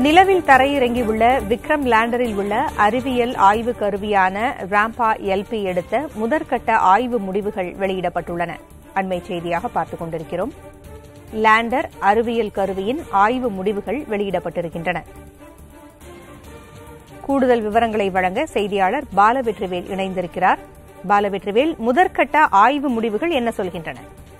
நிலவில் தரையிறங்கியுள்ள விக்ரம் லேண்டரில் உள்ள அறிவியல் ஆய்வு கருவியான ராம்பா எல்பி எடுத்த முதற்கட்ட ஆய்வு முடிவுகள் வெளியிடப்பட்டுள்ளன அண்மை செய்தியாக பார்த்துக் கொண்டிருக்கிறோம் லேண்டர் அறிவியல் கருவியின் ஆய்வு முடிவுகள் வெளியிடப்பட்டிருக்கின்றன கூடுதல் விவரங்களை வழங்க செய்தியாளர் பாலவெற்றிவேல் இணைந்திருக்கிறார் பாலவெற்றிவேல் முதற்கட்ட ஆய்வு முடிவுகள் என்ன சொல்கின்றன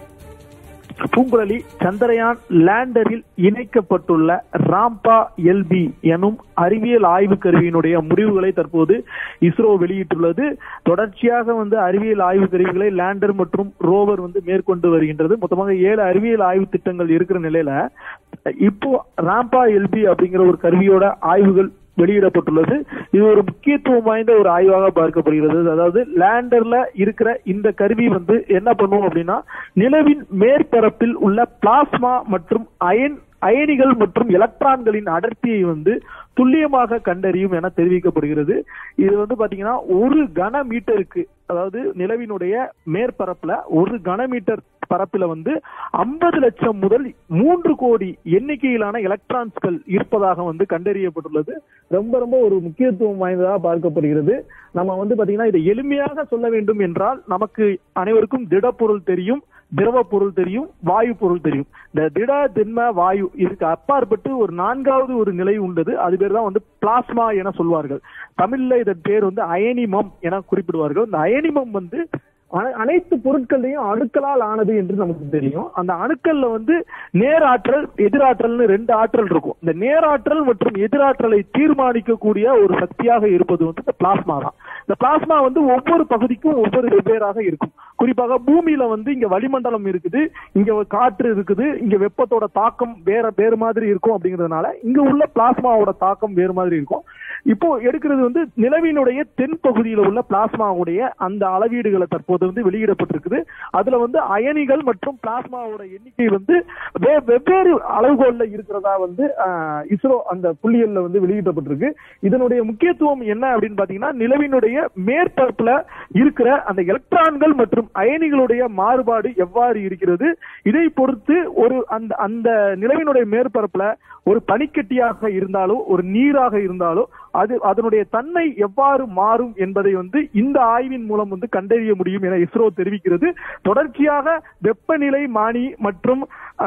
பூங்குழலி சந்திரயான் லேண்டரில் இணைக்கப்பட்டுள்ள ராம்பா எல்பி எனும் அறிவியல் ஆய்வு கருவியினுடைய முடிவுகளை தற்போது இஸ்ரோ வெளியிட்டுள்ளது தொடர்ச்சியாக வந்து அறிவியல் ஆய்வு கருவிகளை லேண்டர் மற்றும் ரோவர் வந்து மேற்கொண்டு வருகின்றது மொத்தமாக ஏழு அறிவியல் ஆய்வு திட்டங்கள் இருக்கிற நிலையில இப்போ ராம்பா எல்பி அப்படிங்கிற ஒரு கருவியோட ஆய்வுகள் வெளியிடப்பட்டுள்ளது இது ஒரு முக்கியத்துவம் வாய்ந்த ஒரு ஆய்வாக பார்க்கப்படுகிறது அதாவது லேண்டர்ல இருக்கிற இந்த கருவி வந்து என்ன பண்ணும் அப்படின்னா நிலவின் மேற்பரப்பில் உள்ள பிளாஸ்மா மற்றும் அயன் அயனிகள் மற்றும் எலக்ட்ரான்களின் அடர்த்தியை வந்து துல்லியமாக கண்டறியும் என தெரிவிக்கப்படுகிறது இது வந்து பாத்தீங்கன்னா ஒரு கன மீட்டருக்கு அதாவது நிலவினுடைய மேற்பரப்புல ஒரு கனமீட்டர் பரப்பில வந்து ஐம்பது லட்சம் முதல் மூன்று கோடி எண்ணிக்கையிலான எலக்ட்ரான்ஸ்கள் இருப்பதாக வந்து கண்டறியப்பட்டுள்ளது ரொம்ப ரொம்ப ஒரு முக்கியத்துவம் வாய்ந்ததாக பார்க்கப்படுகிறது நம்ம வந்து பாத்தீங்கன்னா இதை எளிமையாக சொல்ல வேண்டும் என்றால் நமக்கு அனைவருக்கும் திடப்பொருள் தெரியும் திரவ பொருள் தெரியும் வாயு பொருள் தெரியும் இந்த திட திண்ம வாயு இதுக்கு அப்பாற்பட்டு ஒரு நான்காவது ஒரு நிலை உண்டது அது பேர் தான் வந்து பிளாஸ்மா என சொல்வார்கள் தமிழ்ல இதன் பேர் வந்து அயனிமம் என குறிப்பிடுவார்கள் இந்த அயனிமம் வந்து அனைத்து பொருட்களையும் அணுக்களால் ஆனது என்று நமக்கு தெரியும் அந்த அணுக்கள்ல வந்து நேராற்றல் எதிராற்றல்னு ரெண்டு ஆற்றல் இருக்கும் இந்த நேராற்றல் மற்றும் எதிராற்றலை தீர்மானிக்கக்கூடிய ஒரு சக்தியாக இருப்பது வந்து இந்த பிளாஸ்மா தான் இந்த பிளாஸ்மா வந்து ஒவ்வொரு பகுதிக்கும் ஒவ்வொரு வெவ்வேறாக இருக்கும் குறிப்பாக பூமியில வந்து இங்க வளிமண்டலம் இருக்குது இங்க காற்று இருக்குது இங்க வெப்பத்தோட தாக்கம் வேற வேறு மாதிரி இருக்கும் அப்படிங்கிறதுனால இங்க உள்ள பிளாஸ்மாவோட தாக்கம் வேறு மாதிரி இருக்கும் இப்போ எடுக்கிறது வந்து நிலவினுடைய தென் பகுதியில உள்ள பிளாஸ்மாவுடைய அந்த அளவீடுகளை தற்போது வந்து வெளியிடப்பட்டிருக்குது அதுல வந்து அயனிகள் மற்றும் பிளாஸ்மாவோட எண்ணிக்கை வந்து வெவ்வேறு அளவுகோல்ல இருக்கிறதா வந்து இஸ்ரோ அந்த புள்ளியல்ல வந்து வெளியிடப்பட்டிருக்கு இதனுடைய முக்கியத்துவம் என்ன அப்படின்னு பாத்தீங்கன்னா நிலவினுடைய மேற்பரப்புல இருக்கிற அந்த எலக்ட்ரான்கள் மற்றும் அயனிகளுடைய மாறுபாடு எவ்வாறு இருக்கிறது இதை பொறுத்து ஒரு அந்த அந்த நிலவினுடைய மேற்பரப்புல ஒரு பனிக்கட்டியாக இருந்தாலோ ஒரு நீராக இருந்தாலோ அது அதனுடைய தன்மை எவ்வாறு மாறும் என்பதை வந்து இந்த ஆய்வின் மூலம் வந்து கண்டறிய முடியும் என இஸ்ரோ தெரிவிக்கிறது தொடர்ச்சியாக வெப்பநிலை மானி மற்றும்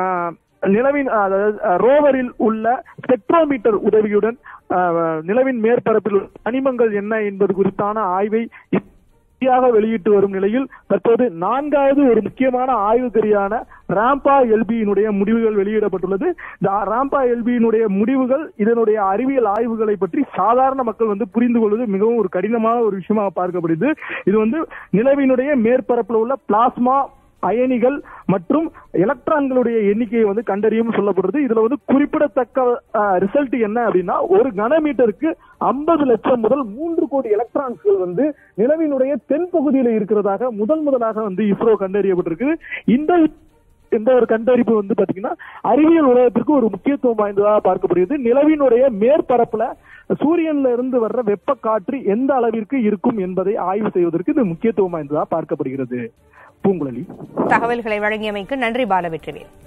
நிலவின் ரோவரில் உள்ள ஸ்பெக்ட்ரோமீட்டர் உதவியுடன் நிலவின் மேற்பரப்பில் கனிமங்கள் என்ன என்பது குறித்தான ஆய்வை வெளியிட்டு வரும் நிலையில் தற்போது நான்காவது ஒரு முக்கியமான ஆய்வுக்கரியான ராம்பா எல்பியினுடைய முடிவுகள் வெளியிடப்பட்டுள்ளது இந்த ராம்பா எல்பியினுடைய முடிவுகள் இதனுடைய அறிவியல் ஆய்வுகளை பற்றி சாதாரண மக்கள் வந்து புரிந்து கொள்வது மிகவும் ஒரு கடினமான ஒரு விஷயமாக பார்க்கப்படுது இது வந்து நிலவினுடைய மேற்பரப்பில் உள்ள பிளாஸ்மா அயனிகள் மற்றும் எலக்ட்ரான்களுடைய எண்ணிக்கையை வந்து கண்டறியும் சொல்லப்படுறது இதுல வந்து குறிப்பிடத்தக்க ரிசல்ட் என்ன அப்படின்னா ஒரு கனமீட்டருக்கு ஐம்பது லட்சம் முதல் மூன்று கோடி எலக்ட்ரான்ஸ்கள் வந்து நிலவினுடைய தென் பகுதியில இருக்கிறதாக முதல் முதலாக வந்து இஸ்ரோ கண்டறியப்பட்டிருக்கு இந்த இந்த ஒரு கண்டறிப்பு வந்து பாத்தீங்கன்னா அறிவியல் உலகத்திற்கு ஒரு முக்கியத்துவம் வாய்ந்ததாக பார்க்கப்படுகிறது நிலவினுடைய மேற்பரப்புல சூரியன்ல இருந்து வர்ற வெப்ப காற்று எந்த அளவிற்கு இருக்கும் என்பதை ஆய்வு செய்வதற்கு இது முக்கியத்துவம் வாய்ந்ததாக பார்க்கப்படுகிறது பூங்குழலி தகவல்களை வழங்கியமைக்கு நன்றி பாலவெற்றிவேல்